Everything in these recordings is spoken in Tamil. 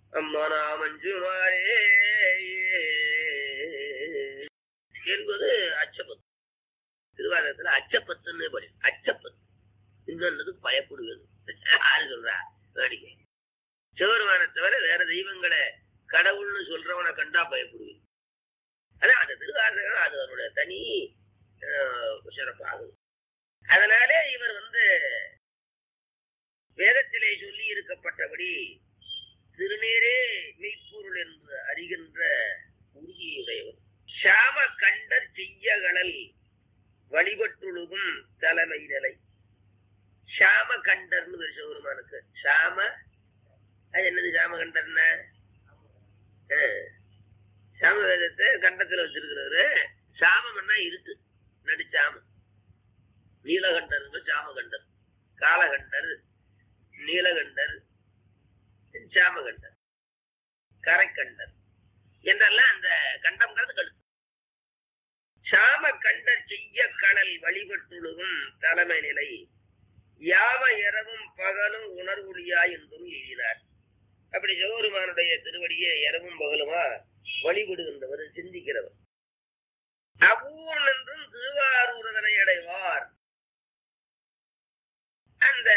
அம்மனாமஞ்சுமாரே என்பது அச்சப்பத்து திருவாரூரத்துல அச்சப்பத்துன்னு படி அச்சப்பத்து இன்னொன்னது பயப்படுவது யாரு சொல்றா வேடிக்கை சிவருமான தவிர வேற தெய்வங்களை கடவுள்னு சொல்றவனை கண்டா பயப்படுவேன் அதான் அந்த திருவாரூரம் அது அவருடைய தனி அஹ், சிறப்பாகும் அதனாலே இவர் வந்து வேதத்திலே சொல்லி இருக்கப்பட்டபடி திருநீரே மெய்ப்பொருள் என்று அறிகின்ற உறுதியுடையவர் சாம கண்டர் செய்யகடல் வழிபட்டுழுகும் தலைமை நிலை சாம கண்டர்னு பேர் சிவபெருமானுக்கு சாம அது என்னது சாம கண்டர்னா சாம வேதத்தை கண்டத்துல வச்சிருக்கிறாரு சாமம்னா இருட்டு நடிச்சாமம் நீலகண்டர் சாமகண்டர் காலகண்டர் நீலகண்டர் சாமகண்டர் கரைக்கண்டர் என்றெல்லாம் அந்த கண்டம்ங்கிறது கழுத்து சாம கண்டர் செய்ய கடல் வழிபட்டுழுகும் தலைமை நிலை யாவ இரவும் பகலும் உணர்வுளியா என்றும் எழுதினார் அப்படி சிவபெருமானுடைய திருவடியை இரவும் பகலுமா வழிபடுகின்றவர் சிந்திக்கிறவர் அபூர் என்றும் திருவாரூரதனை அடைவார் அந்த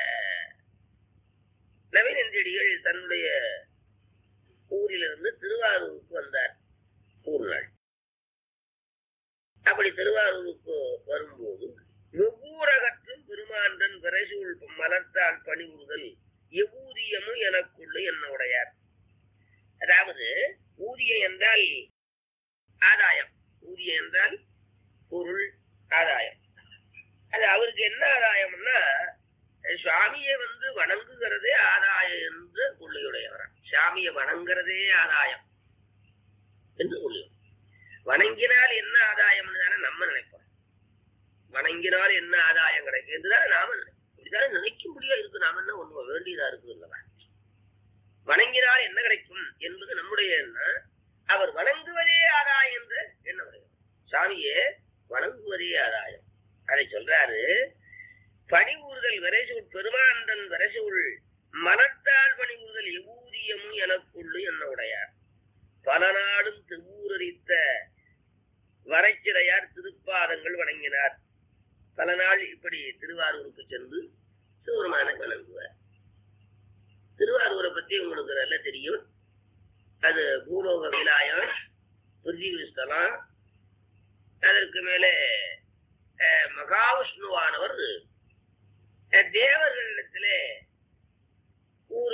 நவீனந்தியடிகள் தன்னுடைய ஊரிலிருந்து திருவாரூருக்கு வந்தார் ஒரு நாள் அப்படி திருவாரூருக்கு வரும்போது வெவ்வூரகற்றும் பெருமாண்டன் விரைசூழ் மலர்த்தால் பணிவுறுதல் எவ்வூதியமும் எனக்குள்ள என்ன உடையார் அதாவது ஊதியம் என்றால் ஆதாயம் ஊதியம் என்றால் பொருள் ஆதாயம் அது அவருக்கு என்ன ஆதாயம்னா சுவாமியை வந்து வணங்குகிறதே ஆதாயம் என்று கொள்ளையுடையவரா சாமியை வணங்குறதே ஆதாயம் என்று கொள்ளையுடைய வணங்கினால் என்ன ஆதாயம்னு தானே நம்ம நினைப்போம் வணங்கினால் என்ன ஆதாயம் கிடைக்கும் என்றுதானே நாம நினைப்போம் இப்படிதானே நினைக்க முடியாது இருக்கு நாம என்ன ஒண்ணு வேண்டியதா இருக்கு இல்லவா வணங்கினால் என்ன கிடைக்கும் என்பது நம்முடைய எண்ணம் அவர் வணங்குவதே ஆதாயம் என்று என்ன உடையவர் சாமியே வணங்குவதே ஆதாயம் அதை சொல்றாரு பணிவூறுதல் விரைசூழ் பெருமாண்டன் விரைசூழ் மனத்தால் பணிவூறுதல் எவ்வூதியமும் எனக்குள்ளு என்ன உடையார் பல நாடும் திருவூரரித்த வரைச்சிறையார் திருப்பாதங்கள் வணங்கினார் பல நாள் இப்படி திருவாரூருக்கு சென்று சிவருமானை வணங்குவார் திருவாரூரை பத்தி உங்களுக்கு நல்லா தெரியும் அது பூலோக விலாயம் பிருத்திவி ஸ்தலம் அதற்கு மேலே அஹ், மகாவிஷ்ணுவானவர் அஹ், தேவர்களிடத்திலே ஒரு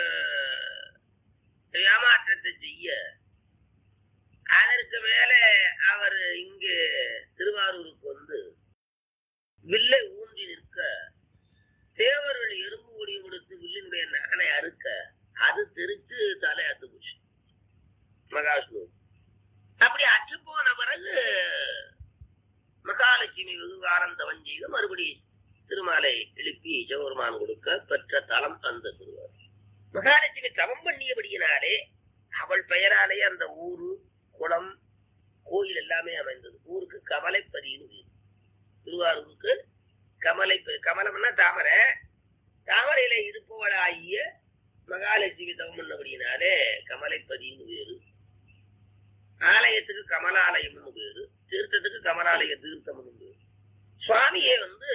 ஏமாற்றத்தை செய்ய அதற்கு மேலே அவர் இங்கு திருவாரூருக்கு வந்து வில்லை ஊன்றி நிற்க தேவர்கள் எறும்பு ஒடி கொடுத்து வில்லினுடைய நகனை அறுக்க அது தெரிச்சு தலை அத்து போச்சு மகாவிஷ்ணு அப்படி அற்று போன பிறகு மகாலட்சுமி வெகுகாரம் தவம் செய்து மறுபடி திருமாலை எழுப்பி சிவபெருமான் கொடுக்க பெற்ற தலம் அந்த திருவாரூர் மகாலட்சுமி தவம் பண்ணியபடியினாலே அவள் பெயராலே அந்த ஊரு குளம் கோயில் எல்லாமே அமைந்தது ஊருக்கு கமலைப்பதின்னு பேரு. திருவாரூருக்கு கமலை கமலம்னா தாமரை தாமரையில இருப்பவளாகிய மகாலட்சுமி தவம் பண்ணபடியினாலே கமலைப்பதின்னு பேரு ஆலயத்துக்கு கமலாலயம்னு பேரு தீர்த்தத்துக்கு கமலாலய தீர்த்தம்னு பேரு சுவாமியே வந்து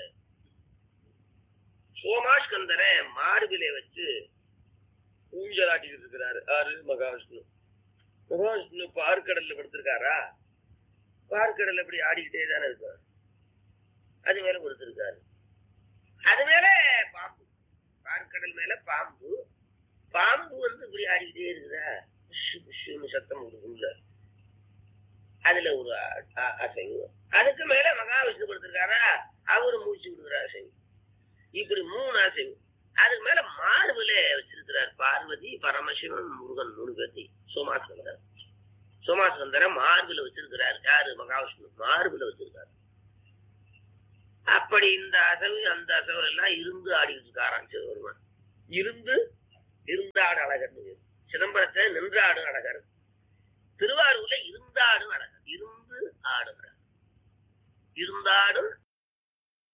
சோமாஸ்கந்தரை மார்பிலே வச்சு ஊஞ்சலாட்டிக்கிட்டு இருக்கிறாரு ஆறு மகாவிஷ்ணு மகாவிஷ்ணு பார்க்கடல்ல படுத்திருக்காரா பார்க்கடல்ல இப்படி ஆடிக்கிட்டே தானே இருக்காரு அது மேல கொடுத்திருக்காரு அது மேல பாம்பு பார்க்கடல் மேல பாம்பு பாம்பு வந்து இப்படி ஆடிக்கிட்டே இருக்குதா புஷு புஷுன்னு சத்தம் கொடுக்கும்ல அதுல ஒரு அ- அ- அசைவு அதுக்கு மேல மகாவிஷ்ணு கொடுத்திருக்காரா அவரு மூச்சு விடுகிற அசைவு இப்படி மூணு அசைவு அதுக்கு மேல மார்பிலே வச்சிருக்கிறார் பார்வதி பரமசிவன் முருகன் மூணு பேர்த்தி சோமாஸ்கந்தர் சோமாஸ்கந்தரை மார்பில வச்சிருக்கிறார் யாரு மகாவிஷ்ணு மார்பில வச்சிருக்காரு அப்படி இந்த அசைவு அந்த அசைவு எல்லாம் இருந்து ஆடிட்டு இருக்காராம் சிவபெருமான் இருந்து இருந்தாடு அழகர்னு பேரு. சிதம்பரத்தை நின்றாடு அழகர் திருவாரூர்ல இருந்தாடு அழகர் இருந்து ஆடுகிறார் இருந்தாடும்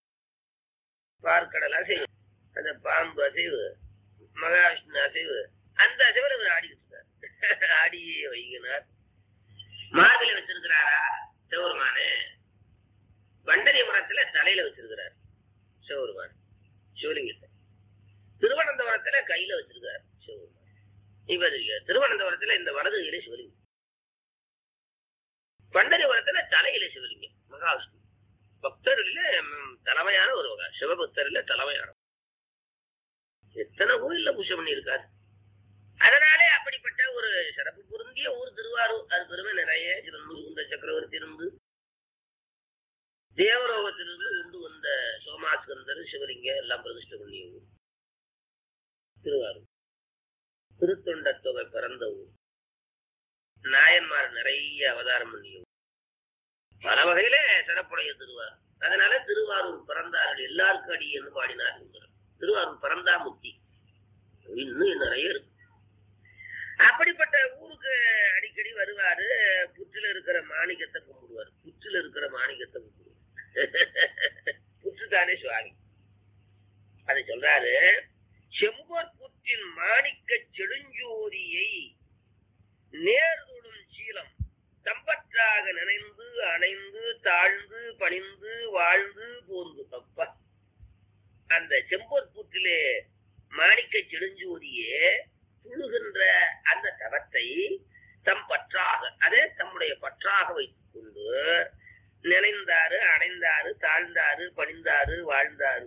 பார்க்கடல் அசைவு அந்த பாம்பு அசைவு மகாவிஷ்ணு அசைவு அந்த சிவலிங்கம் ஆடிக்கிட்டு இருக்கார் ஆடியே வைகினார் மார்பில வச்சிருக்கிறாரா சிவருமானு பண்டரி மரத்துல தலையில வச்சிருக்கிறார் சிவருமான் சிவலிங்கத்தை திருவனந்தபுரத்துல கையில வச்சிருக்கார் சிவருமான் இவர் திருவனந்தபுரத்துல இந்த வலது கையில சிவலிங்கம் பண்டரிபுரத்துல தலையில சிவலிங்கம் மகாவிஷ்ணு பக்தர்ல ம், தலைமையான ஒரு வகை சிவபக்தர்ல தலைமையான எத்தனை கோயில்ல பூஜை பண்ணியிருக்காரு அதனாலே அப்படிப்பட்ட ஒரு சிறப்பு பொருந்திய ஊர் திருவாரூர் அது பெருமை நிறைய இருந்து இந்த சக்கரவர்த்தி இருந்து தேவலோகத்திலிருந்து கொண்டு வந்த சோமாஸ்கந்தர் சிவலிங்க எல்லாம் பிரதிஷ்டை பண்ணிய ஊர் திருவாரூர் திருத்தொண்ட தொகை பிறந்த ஊர் நாயன்மார் நிறைய அவதாரம் பண்ணிய ஊர் பல வகையில சிறப்புடைய திருவாரூர் அதனால திருவாரூர் பிறந்தார்கள் எல்லாருக்கும் அடி என்று பாடினார் திருவாரூர் பிறந்தா முக்தி இன்னும் நிறைய இருக்கு அப்படிப்பட்ட ஊருக்கு அடிக்கடி வருவாரு புற்றில இருக்கிற மாணிக்கத்தை கும்பிடுவார் புற்றில இருக்கிற மாணிக்கத்தை கும்பிடுவார் புற்று தானே சுவாமி அதை சொல்றாரு செம்பொற் புற்றின் மாணிக்க செடுஞ்சோதியை நேர்தொடும் சீலம் தம்பற்றாக நினைந்து அணைந்து தாழ்ந்து பணிந்து வாழ்ந்து போந்து அப்பா அந்த செம்பொற் புற்றிலே மாணிக்க செடுஞ்சோதியே துழுகின்ற அந்த தவத்தை தம் பற்றாக அதே தம்முடைய பற்றாக வைத்துக் கொண்டு நினைந்தாரு அடைந்தாரு தாழ்ந்தாரு பணிந்தாரு வாழ்ந்தாரு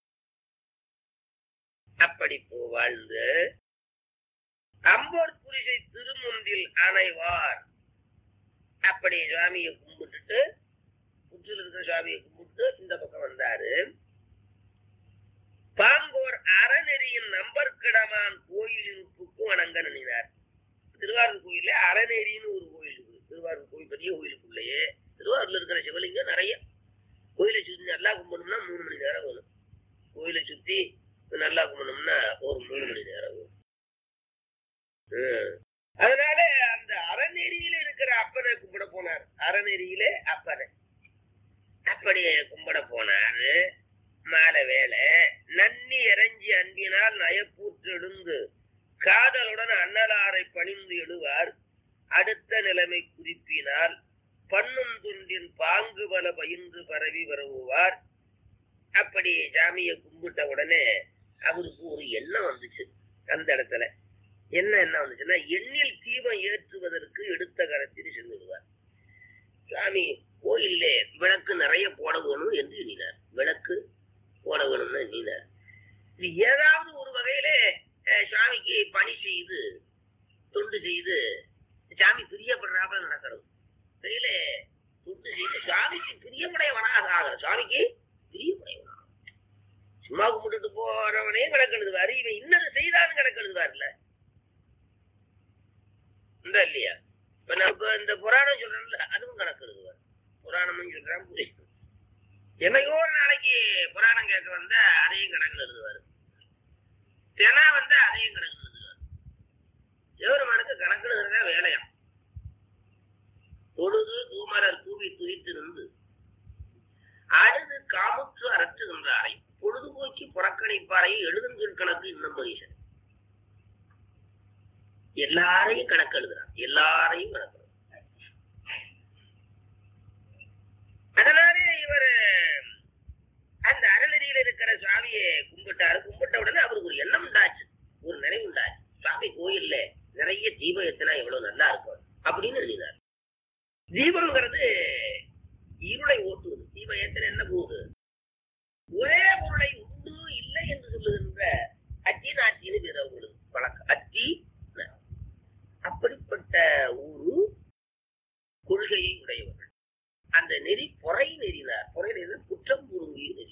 அப்படி போ வாழ்ந்து அம்போர் புரிசை திருமுந்தில் அணைவார் அப்படி சுவாமியை கும்பிட்டுட்டு புற்றில் இருக்கிற சுவாமியை கும்பிட்டு இந்த பக்கம் வந்தாரு பாங்கோர் அறநெறியின் நம்பர்கிடமான் கோயிலின் புக்கு வணங்க நினைனார் திருவாரூர் கோயில்ல அறநெறின்னு ஒரு கோயில் இருக்குது திருவாரூர் கோயில் பெரிய கோயிலுக்குள்ளேயே திருவாரூர்ல இருக்கிற சிவலிங்கம் நிறைய கோயிலை சுத்தி நல்லா கும்பிடணும்னா மூணு மணி நேரம் வேணும் கோயிலை சுத்தி நல்லா கும்பிடணும்னா ஒரு மூணு மணி நேரம் வேணும் ஹம். அதனால அந்த அறநெறியில இருக்கிற அப்பனை கும்பிட போனார் அறநெறியில அப்பனை அப்படி கும்பிட போனாரு மாலை வேலை நன்னி இறஞ்சி அன்பினால் நயப்பூற்றெழுந்து காதலுடன் அன்னலாரை பணிந்து எழுவார் அடுத்த நிலைமை குறிப்பினால் பண்ணும் துண்டின் பாங்கு பல பயின்று பரவி வரவுவார் அப்படி சாமியை கும்பிட்ட உடனே அவருக்கு ஒரு எண்ணம் வந்துச்சு அந்த இடத்துல என்ன என்ன வந்துச்சுன்னா எண்ணில் தீபம் ஏற்றுவதற்கு எடுத்த கரத்தில் சென்றுடுவார் சாமி கோயிலே விளக்கு நிறைய போட வேணும் என்று எண்ணினார் விளக்கு போட வேணும்னு எண்ணினார் இது ஏதாவது ஒரு வகையிலே அஹ், சாமிக்கு பணி செய்து தொண்டு செய்து சாமி பிரியப்படுறாப்புல நடக்கிறது கையில தொண்டு செய்து சாமிக்கு பிரியமுடையவனாக ஆகிற சாமிக்கு பிரியமுடையவனாக சும்மா கும்பிட்டுட்டு போறவனே கணக்கு எழுதுவாரு இவன் இன்னது செய்தாலும் கணக்கு எழுதுவார்ல இந்த இல்லையா இப்ப நம்ம இந்த புராணம் சொல்றோம்ல அதுவும் கணக்கு எழுதுவார் புராணம்னு சொல்றான் புரியும் என்னையோ ஒரு நாளைக்கு புராணம் கேட்க வந்த அதையும் கணக்கில் எழுதுவாரு தினா வந்து அதையும் கணக்கில் எழுதுவார் சிவருமானுக்கு கணக்கில் எழுதுறதா வேலையா தொழுது தூமலர் தூவி துதித்து நின்று அழுது காமுற்று அரற்றுகின்றாரை பொழுதுபோக்கி புறக்கணிப்பாரை எழுதுங்கள் கணக்கு இன்னும் மனுஷன் எல்லாரையும் கணக்கு எழுதுறான் எல்லாரையும் கணக்கு எழுதுறான். அதனாலே இவர் அந்த அறநெறியில இருக்கிற சாமியை கும்பிட்டாரு கும்பிட்ட உடனே அவருக்கு ஒரு எண்ணம் உண்டாச்சு ஒரு நினைவு உண்டாச்சு சாமி கோயில்ல நிறைய தீபம் எத்தனா எவ்வளவு நல்லா இருக்கும் அப்படின்னு எழுதினார் தீபம்ங்கிறது இருளை ஓட்டுவது தீபம் ஏத்தன என்ன போகுது ஒரே பொருளை உண்டு இல்லை என்று சொல்லுகின்ற அத்தி நாட்டின்னு பேர் அவங்களுக்கு பழக்கம் அத்தி நா. அப்படிப்பட்ட ஒரு கொள்கையை உடையவர்கள் அந்த நெறி பொறை நெறினார் பொறை நெறினா குற்றம் கூறுங்கிய நெறி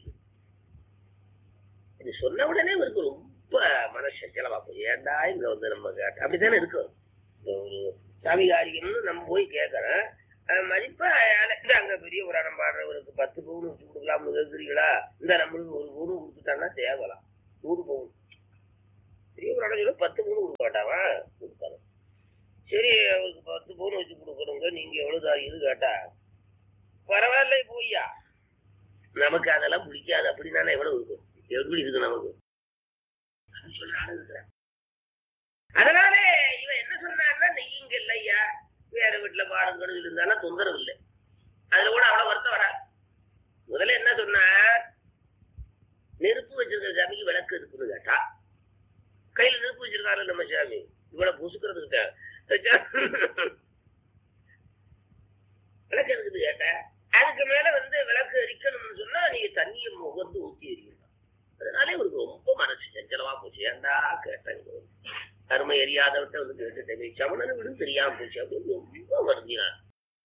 இது சொன்ன உடனே இவருக்கு ரொம்ப மனச செலவா போய் ஏன்டா இங்க வந்து நம்ம கேட்ட அப்படித்தானே இருக்கும் இந்த ஒரு சாமி காரியம்னு நம்ம போய் கேட்கறோம் அஹ் மதிப்பா யானை- இந்த அங்க பெரிய புராணம் பாடுறவருக்கு பத்து பவுன் வச்சு கொடுக்கலாம்னு கேட்குறீங்களா இந்த நம்மளுக்கு ஒரு பவுன் கொடுத்துட்டாங்கன்னா தேவலாம் நூறு பவுன் பெரிய புராணம் சொல்ல பத்து பவுன் கொடுக்க மாட்டாவா கொடுத்தாரு சரி அவருக்கு பத்து பவுன் வச்சு கொடுக்குறவங்க நீங்க எவ்வளவு தாரீங்கன்னு கேட்டா பரவாயில்ல போய்யா நமக்கு அதெல்லாம் பிடிக்காது அப்படின்னா எவ்வளவு இருக்கும் எப்படி இருக்கு நமக்கு அப்படி சொல்ற ஆளு இருக்கிறான். அதனாலே இவன் என்ன சொன்னான்னா நெய்யுங்க இல்லையா வேற வீட்டுல பாருங்கன்னு இருந்தாலும் தொந்தரவு இல்லை அதுல கூட அவ்வளவு வருத்தம் வரா முதல்ல என்ன சொன்னா நெருப்பு வச்சிருக்க சாமிக்கு விளக்கு இருக்குன்னு கேட்டா கையில நெருப்பு வச்சிருக்காரு நம்ம சாமி இவ்வளவு புசுக்கிறதுக்கு விளக்கு இருக்குது கேட்ட அதுக்கு மேல வந்து விளக்கு எரிக்கணும்னு சொன்னா நீங்க தண்ணியை முகந்து ஊத்தி எறியணும் அதனால இவருக்கு ரொம்ப மனசு சஞ்சலமா போச்சு ஏன்டா கேட்டேன் அருமை எரியாதவட்ட வந்து கேட்டுட்டேன் சமணன் விடும் தெரியாம போச்சு அப்படின்னு ரொம்ப வருந்தினார்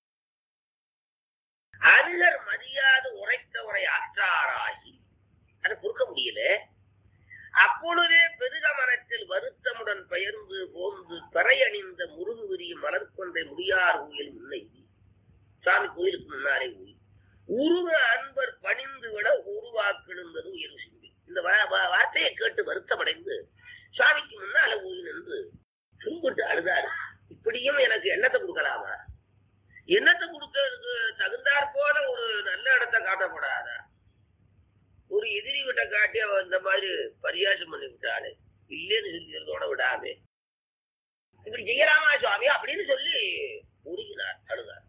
அருகர் மதியாது உரைத்தவரை ஆற்றாராகி அதை பொறுக்க முடியல அப்பொழுதே பெருக மனத்தில் வருத்தமுடன் பெயர்ந்து போந்து பறை அணிந்த முருகு விரிய மலர்கொண்டை முடியார் ஊயல் முன்னை சாமி கோயிலுக்கு முன்னாலே ஊய் உருவ அன்பர் பணிந்து விட உருவாக்கிடுந்தது உயர்வு சிந்தி இந்த வா- வா- வார்த்தையை கேட்டு வருத்தமடைந்து சுவாமிக்கு முன்னால ஊய் நின்று கும்பிட்டு அழுதாரு இப்படியும் எனக்கு எண்ணத்தை கொடுக்கலாமா எண்ணத்தை கொடுக்கறதுக்கு தகுந்தாற் போல ஒரு நல்ல இடத்தை காட்டப்படாதா ஒரு எதிரி விட்ட காட்டி அவ இந்த மாதிரி பரியாசம் பண்ணி விட்டாளே இல்லைன்னு சொல்லிக்கிறதோட விடாமே இப்படி செய்யலாமா சுவாமி அப்படின்னு சொல்லி உருகினார் அழுதார்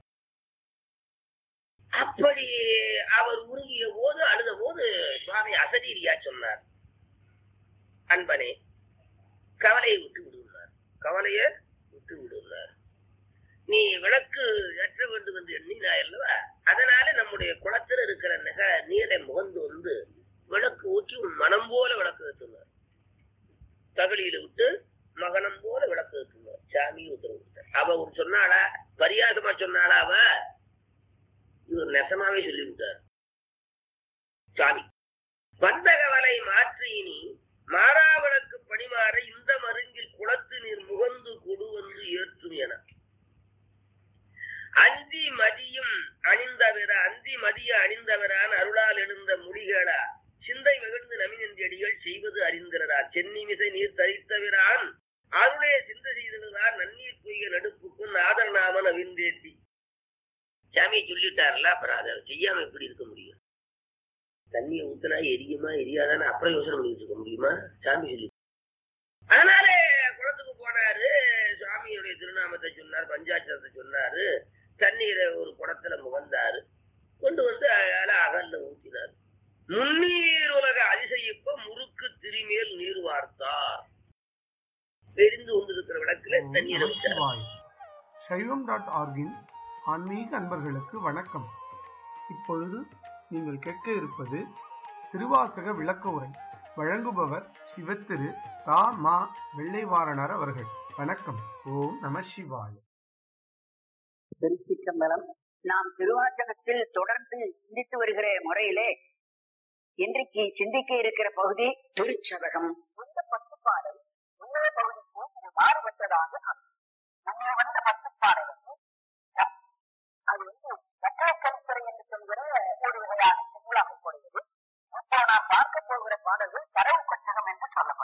அப்படி அவர் உருகிய போது அழுத போது சுவாமி அசரீரியா சொன்னார் அன்பனே கவலையை விட்டு விடுகிறார் கவலையை விட்டு விடுகிறார் நீ விளக்கு ஏற்ற வேண்டும் என்று எண்ணினாய் அல்லவா அதனால நம்முடைய குளத்தில் இருக்கிற நக நீரை முகந்து வந்து விளக்கு ஊற்றி உன் மனம் போல விளக்கு ஏற்றுனார் தகலியில விட்டு மகனம் போல விளக்கு ஏற்றுனார் சாமி உத்தரவு கொடுத்தார். அவ ஒரு சொன்னாளா பரியாசமா சொன்னாளா அவ இவர் நெசமாவே சொல்லிவிட்டார் சாமி வந்த கவலை மாற்றி இனி மாறாவளுக்கு பணிமாற இந்த மருங்கில் குளத்து நீர் முகந்து கொடு வந்து ஏற்றும் என அந்தி மதியும் அணிந்தவர அந்தி மதிய அணிந்தவரான அருளால் எழுந்த முடிகளா சிந்தை மகிழ்ந்து நமினஞ்செடிகள் செய்வது அறிந்திரரா சென்னி மிசை நீர் தரித்தவரான் அருளே சிந்த செய்திருந்தார் நன்னீர் பொய்க நடுப்புக்கும் நாதர் நாம நவீந்தேத்தி சாமியை சொல்லிட்டார்ல அப்புறம் அதை செய்யாம எப்படி இருக்க முடியும் தண்ணியை ஊத்தினா எரியுமா எரியாதான்னு அப்புறம் யோசனை பண்ணிட்டு இருக்க முடியுமா சாமி சொல்லி அதனால குளத்துக்கு போனாரு சுவாமியுடைய திருநாமத்தை சொன்னார் பஞ்சாட்சரத்தை சொன்னாரு தண்ணீரை ஒரு குடத்துல முகந்தாரு கொண்டு வந்து அதால அகல்ல ஊத்தினார் முன்னீர் உலக அதிசயிப்ப முறுக்கு திரிமேல் நீர் வார்த்தார் தெரிந்து கொண்டிருக்கிற விளக்குல தண்ணீரை வச்சார் நமச்சிவாய் சைவம் டாட் ஆர்கின் ஆன்மீக அன்பர்களுக்கு வணக்கம் இப்பொழுது நீங்கள் கேட்க இருப்பது திருவாசக விளக்க உரை வழங்குபவர் சிவத்திரு தா மா வெள்ளைவாரணர் அவர்கள் வணக்கம் ஓம் நம சிவாய திருச்சிற்றம்பலம் நாம் திருவாசகத்தில் தொடர்ந்து சிந்தித்து வருகிற முறையிலே இன்றைக்கு சிந்திக்க இருக்கிற பகுதி திருச்சதகம் இந்த பத்துப்பாடல் முன்னைய பகுதிக்கு இது மாறுபட்டதாக அமையும். முன்னே வந்த பத்துப்பாடலுக்கு அது வந்து வெற்றை கருத்துறை என்று சொல்கிற ஒரு வகையான சிங்களாக கூடியது இப்போ நாம் பார்க்க போகிற பாடல்கள் தரவு கொட்டகம் என்று சொல்லப்படும்